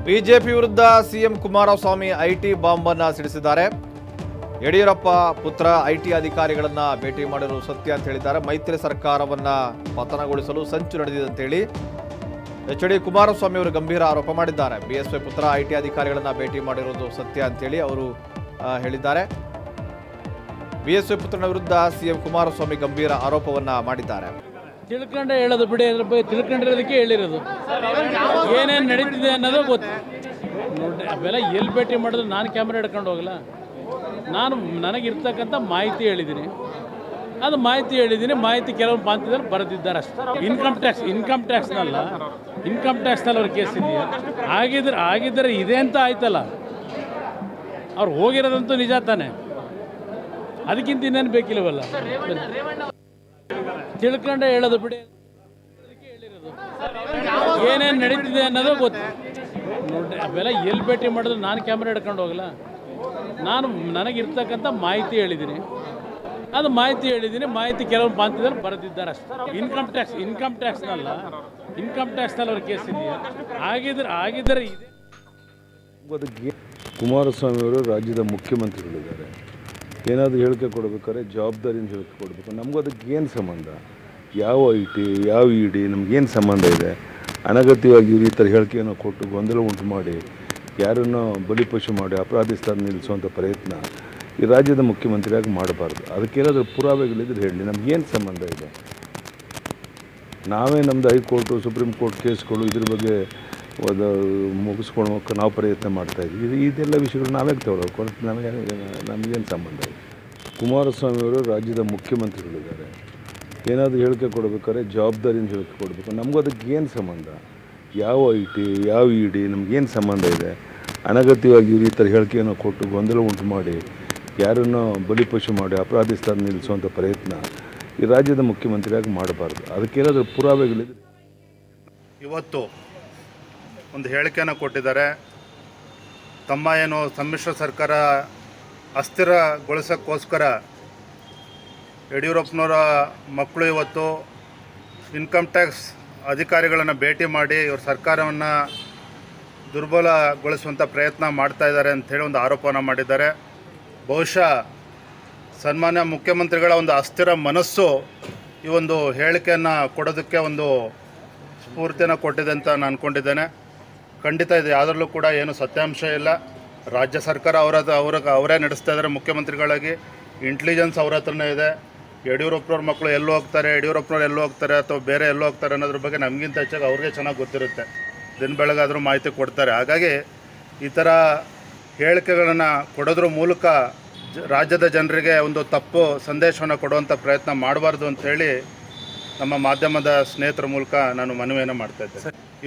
BJP ವಿರುದ್ಧ CM Kumaraswamy IT bomb ಅನ್ನ ಸಿಡಿಸಿದ್ದಾರೆ ಯಡಿಯೂರಪ್ಪ ಪುತ್ರ ಐಟಿ ಅಧಿಕಾರಿಗಳನ್ನ ಭೇಟಿ ಮಾಡಿರುವುದು ಸತ್ಯ ಅಂತ ಹೇಳಿದ್ದಾರೆ ಮೈತ್ರಿ ಸರ್ಕಾರವನ್ನ ಪತನಗೊಳಿಸಲು ಸಂಚು ನಡೆದಿದೆ ಅಂತೇಳಿ ಎಚ್ ಡಿ ಕುಮಾರಸ್ವಾಮಿ ಅವರು ಗಂಭೀರ ಆರೋಪ ಮಾಡಿದ್ದಾರೆ ಬಿಎಸ್ವೈ ಪುತ್ರ ಐಟಿ ಅಧಿಕಾರಿಗಳನ್ನ ಭೇಟಿ ಮಾಡಿರುವುದು ಸತ್ಯ ಅಂತೇಳಿ ಅವರು ಆ, ಹೇಳಿದ್ದಾರೆ ಬಿಎಸ್ವೈ ಪುತ್ರನ ವಿರುದ್ಧ ಸಿಎಂ ಕುಮಾರಸ್ವಾಮಿ ಗಂಭೀರ ಆರೋಪವನ್ನ ಮಾಡಿದ್ದಾರೆ ತಿಳ್ಕೊಂಡೆ ಹೇಳೋದು ಬಿಡಿ ಅದ್ರ ಬಗ್ಗೆ ತಿಳ್ಕೊಂಡಿರೋದಕ್ಕೆ ಹೇಳಿರೋದು ಏನೇನು ನಡೀತಿದೆ ಅನ್ನೋದು ಗೊತ್ತು ನೋಡ್ರಿ ಅವೆಲ್ಲ ಎಲ್ಲಿ ಭೇಟಿ ಮಾಡಿದ್ರು ನಾನು ಕ್ಯಾಮ್ರಾ ಹಿಡ್ಕೊಂಡು ಹೋಗಲ್ಲ ನಾನು ನನಗಿರ್ತಕ್ಕಂಥ ಮಾಹಿತಿ ಹೇಳಿದ್ದೀನಿ ಅದು ಮಾಹಿತಿ ಹೇಳಿದ್ದೀನಿ ಮಾಹಿತಿ ಕೆಲವು ಪ್ರಾಂತ್ಯದಲ್ಲಿ ಬರೆದಿದ್ದಾರೆ ಅಷ್ಟೇ ಇನ್ಕಮ್ ಟ್ಯಾಕ್ಸ್ ಇನ್ಕಮ್ ಟ್ಯಾಕ್ಸ್ನಲ್ಲ ಇನ್ಕಮ್ ಟ್ಯಾಕ್ಸ್ನಲ್ಲಿ ಅವ್ರ ಕೇಸ್ ಇದೆಯಾ ಆಗಿದ್ರೆ ಆಗಿದ್ದರೆ ಇದೆ ಅಂತ ಆಯ್ತಲ್ಲ ಅವ್ರು ಹೋಗಿರೋದಂತೂ ನಿಜ ತಾನೆ ಅದಕ್ಕಿಂತ ಇನ್ನೇನು ಬೇಕಿಲ್ಲವಲ್ಲ ತಿಳ್ಕೊಂಡೆ ಹೇಳೋದು ಬಿಡಿ ಏನೇನು ನಡೀತಿದೆ ಅನ್ನೋದು ಗೊತ್ತು ನೋಡ್ರಿ ಅವೆಲ್ಲ ಎಲ್ಲಿ ಭೇಟಿ ಮಾಡಿದ್ರು ನಾನು ಕ್ಯಾಮ್ರಾ ಹಿಡ್ಕೊಂಡು ಹೋಗಲ್ಲ ನಾನು ನನಗಿರ್ತಕ್ಕಂಥ ಮಾಹಿತಿ ಹೇಳಿದ್ದೀನಿ ಅದು ಮಾಹಿತಿ ಹೇಳಿದ್ದೀನಿ ಮಾಹಿತಿ ಕೆಲವು ಪ್ರಾಂತ್ಯದಲ್ಲಿ ಬರೆದಿದ್ದಾರೆ ಅಷ್ಟೇ ಇನ್ಕಮ್ ಟ್ಯಾಕ್ಸ್ ಇನ್ಕಮ್ ಟ್ಯಾಕ್ಸ್ನಲ್ಲ ಇನ್ಕಮ್ ಟ್ಯಾಕ್ಸ್ನಲ್ಲಿ ಅವ್ರ ಕೇಸ್ ಇದೆಯಾ ಆಗಿದ್ರೆ ಆಗಿದ್ದರೆ ಇದೆ ಅದಕ್ಕೆ ಕುಮಾರಸ್ವಾಮಿ ಅವರು ರಾಜ್ಯದ ಮುಖ್ಯಮಂತ್ರಿಗಳಿದ್ದಾರೆ ಏನಾದರೂ ಹೇಳಿಕೆ ಕೊಡಬೇಕಾದ್ರೆ ಜವಾಬ್ದಾರಿಯಿಂದ ಹೇಳಿಕೆ ಕೊಡಬೇಕು ನಮಗೂ ಅದಕ್ಕೆ ಏನು ಸಂಬಂಧ ಯಾವ ಐ ಟಿ ಯಾವ ಇ ಡಿ ನಮಗೇನು ಸಂಬಂಧ ಇದೆ ಅನಗತ್ಯವಾಗಿ ಇವ್ರು ಈ ಥರ ಹೇಳಿಕೆಯನ್ನು ಕೊಟ್ಟು ಗೊಂದಲ ಉಂಟು ಮಾಡಿ ಯಾರನ್ನು ಬಲಿಪಶು ಮಾಡಿ ಅಪರಾಧಿ ಸ್ಥಾನ ನಿಲ್ಲಿಸುವಂಥ ಪ್ರಯತ್ನ ಈ ರಾಜ್ಯದ ಮುಖ್ಯಮಂತ್ರಿಯಾಗಿ ಮಾಡಬಾರ್ದು ಅದಕ್ಕೇನಾದರೂ ಪುರಾವೆಗಳಿದ್ರೆ ಹೇಳಿ ನಮಗೇನು ಸಂಬಂಧ ಇದೆ ನಾವೇ ನಮ್ಮದು ಹೈಕೋರ್ಟು ಸುಪ್ರೀಂ ಕೋರ್ಟ್ ಕೇಸ್ಗಳು ಇದ್ರ ಬಗ್ಗೆ ಒಂದು ಮುಗಿಸ್ಕೊಳೋಕೆ ನಾವು ಪ್ರಯತ್ನ ಮಾಡ್ತಾ ಇದ್ವಿ ಇದು ಇದೆಲ್ಲ ವಿಷಯಗಳು ನಾವೇ ತಗೊಳ್ಳೋಕೆ ನಮಗೆ ನಮಗೇನು ಸಂಬಂಧ ಇದೆ ಕುಮಾರಸ್ವಾಮಿ ಅವರು ರಾಜ್ಯದ ಮುಖ್ಯಮಂತ್ರಿಗಳಿದ್ದಾರೆ ಏನಾದರೂ ಹೇಳಿಕೆ ಕೊಡಬೇಕಾದ್ರೆ ಜವಾಬ್ದಾರಿಯಿಂದ ಹೇಳಿಕೆ ಕೊಡಬೇಕು ನಮಗೂ ಅದಕ್ಕೆ ಏನು ಸಂಬಂಧ ಯಾವ ಐ ಟಿ ಯಾವ ಇ ಡಿ ನಮಗೇನು ಸಂಬಂಧ ಇದೆ ಅನಗತ್ಯವಾಗಿ ಇವ್ರು ಈ ಥರ ಹೇಳಿಕೆಯನ್ನು ಕೊಟ್ಟು ಗೊಂದಲ ಉಂಟು ಮಾಡಿ ಯಾರನ್ನು ಬಲಿಪಶು ಮಾಡಿ ಅಪರಾಧಿ ಸ್ಥಾನ ನಿಲ್ಲಿಸುವಂಥ ಪ್ರಯತ್ನ ಈ ರಾಜ್ಯದ ಮುಖ್ಯಮಂತ್ರಿಯಾಗಿ ಮಾಡಬಾರ್ದು ಅದಕ್ಕೇನಾದರೂ ಪುರಾವೆಗಳಿದ್ರೆ ಇವತ್ತು ಒಂದು ಹೇಳಿಕೆಯನ್ನು ಕೊಟ್ಟಿದ್ದಾರೆ ತಮ್ಮ ಏನು ಸಮ್ಮಿಶ್ರ ಸರ್ಕಾರ ಅಸ್ಥಿರಗೊಳಿಸೋಕ್ಕೋಸ್ಕರ ಯಡಿಯೂರಪ್ಪನವರ ಮಕ್ಕಳು ಇವತ್ತು ಇನ್ಕಮ್ ಟ್ಯಾಕ್ಸ್ ಅಧಿಕಾರಿಗಳನ್ನು ಭೇಟಿ ಮಾಡಿ ಇವ್ರ ಸರ್ಕಾರವನ್ನು ದುರ್ಬಲಗೊಳಿಸುವಂಥ ಪ್ರಯತ್ನ ಮಾಡ್ತಾ ಇದ್ದಾರೆ ಅಂಥೇಳಿ ಒಂದು ಆರೋಪವನ್ನು ಮಾಡಿದ್ದಾರೆ ಬಹುಶಃ ಸನ್ಮಾನ್ಯ ಮುಖ್ಯಮಂತ್ರಿಗಳ ಒಂದು ಅಸ್ಥಿರ ಮನಸ್ಸು ಈ ಒಂದು ಹೇಳಿಕೆಯನ್ನು ಕೊಡೋದಕ್ಕೆ ಒಂದು ಸ್ಫೂರ್ತಿಯನ್ನು ಕೊಟ್ಟಿದೆ ಅಂತ ನಾನು ಅಂದ್ಕೊಂಡಿದ್ದೇನೆ ಖಂಡಿತ ಇದು ಯಾವುದರಲ್ಲೂ ಕೂಡ ಏನು ಸತ್ಯಾಂಶ ಇಲ್ಲ ರಾಜ್ಯ ಸರ್ಕಾರ ಅವರ ಅವರ ಅವರೇ ನಡೆಸ್ತಾ ಇದ್ದಾರೆ ಮುಖ್ಯಮಂತ್ರಿಗಳಾಗಿ ಇಂಟೆಲಿಜೆನ್ಸ್ ಅವ್ರ ಹತ್ರನೇ ಇದೆ ಯಡಿಯೂರಪ್ಪನವ್ರ ಮಕ್ಕಳು ಎಲ್ಲೂ ಹೋಗ್ತಾರೆ ಯಡಿಯೂರಪ್ಪನವ್ರು ಎಲ್ಲೂ ಹೋಗ್ತಾರೆ ಅಥವಾ ಬೇರೆ ಎಲ್ಲೂ ಹೋಗ್ತಾರೆ ಅನ್ನೋದ್ರ ಬಗ್ಗೆ ನಮಗಿಂತ ಹೆಚ್ಚಾಗಿ ಅವ್ರಿಗೆ ಚೆನ್ನಾಗಿ ಗೊತ್ತಿರುತ್ತೆ ದಿನ ಬೆಳಗಾದರೂ ಮಾಹಿತಿ ಕೊಡ್ತಾರೆ ಹಾಗಾಗಿ ಈ ಥರ ಹೇಳಿಕೆಗಳನ್ನು ಕೊಡೋದ್ರ ಮೂಲಕ ಜ- ರಾಜ್ಯದ ಜನರಿಗೆ ಒಂದು ತಪ್ಪು ಸಂದೇಶವನ್ನು ಕೊಡುವಂಥ ಪ್ರಯತ್ನ ಮಾಡಬಾರ್ದು ಅಂತ ಹೇಳಿ ನಮ್ಮ ಮಾಧ್ಯಮದ ಸ್ನೇಹಿತರ ಮೂಲಕ ನಾನು ಮನವಿಯನ್ನು ಮಾಡ್ತಾ ಇದ್ದೆ